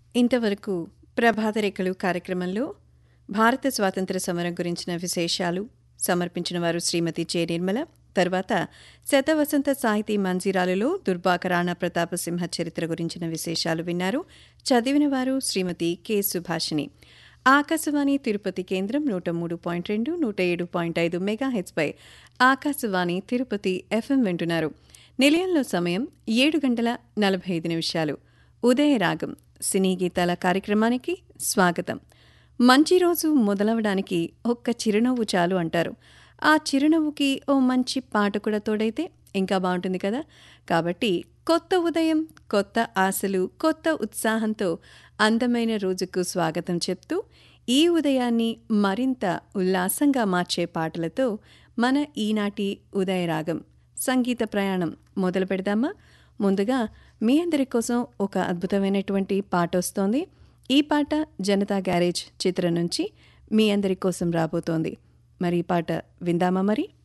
ఇంతవరకు ప్రభాత రేఖలు కార్యక్రమంలో భారత స్వాతంత్ర సమరం గురించిన విశేషాలు సమర్పించిన వారు శ్రీమతి చే నిర్మల తర్వాత శతవసంత సాహితీ మంజీరాలలో దుర్బాక రాణా ప్రతాపసింహ చరిత్ర గురించిన విశేషాలు విన్నారు చదివిన వారు శ్రీమతి కె సుభాషిణి ఆకాశవాణి తిరుపతి కేంద్రం నూట మూడు పాయింట్ రెండు నూట ఏడు పాయింట్ ఐదు మెగాహెచ్పై ఆకాశవాణి తిరుపతి ఎఫ్ఎం వింటున్నారు నిలయంలో సమయం ఏడు గంటల నలభై ఐదు నిమిషాలు ఉదయరాగం సినీ గీతాల కార్యక్రమానికి స్వాగతం మంచి రోజు మొదలవడానికి ఒక్క చిరునవ్వు చాలు అంటారు ఆ చిరునవ్వుకి ఓ మంచి పాట కూడా తోడైతే ఇంకా బాగుంటుంది కదా కాబట్టి కొత్త ఉదయం కొత్త ఆశలు కొత్త ఉత్సాహంతో అందమైన రోజుకు స్వాగతం చెప్తూ ఈ ఉదయాన్ని మరింత ఉల్లాసంగా మార్చే పాటలతో మన ఈనాటి ఉదయరాగం సంగీత ప్రయాణం మొదలు పెడదామా ముందుగా మీ అందరి కోసం ఒక అద్భుతమైనటువంటి పాట వస్తోంది ఈ పాట జనతా గ్యారేజ్ చిత్రం నుంచి మీ అందరి కోసం రాబోతోంది మరి ఈ పాట విందామా మరి